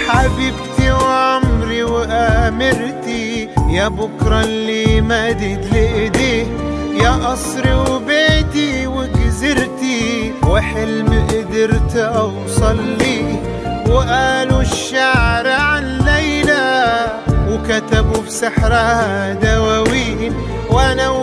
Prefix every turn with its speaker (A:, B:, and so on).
A: حبيبتي وعمري وامرتي يا بكرة اللي مدد لايديه يا قصري وبيتي وجزيرتي وحلم قدرت اوصل ليه وقالوا الشعر عن ليلى وكتبوا في سحرها دواوين وانا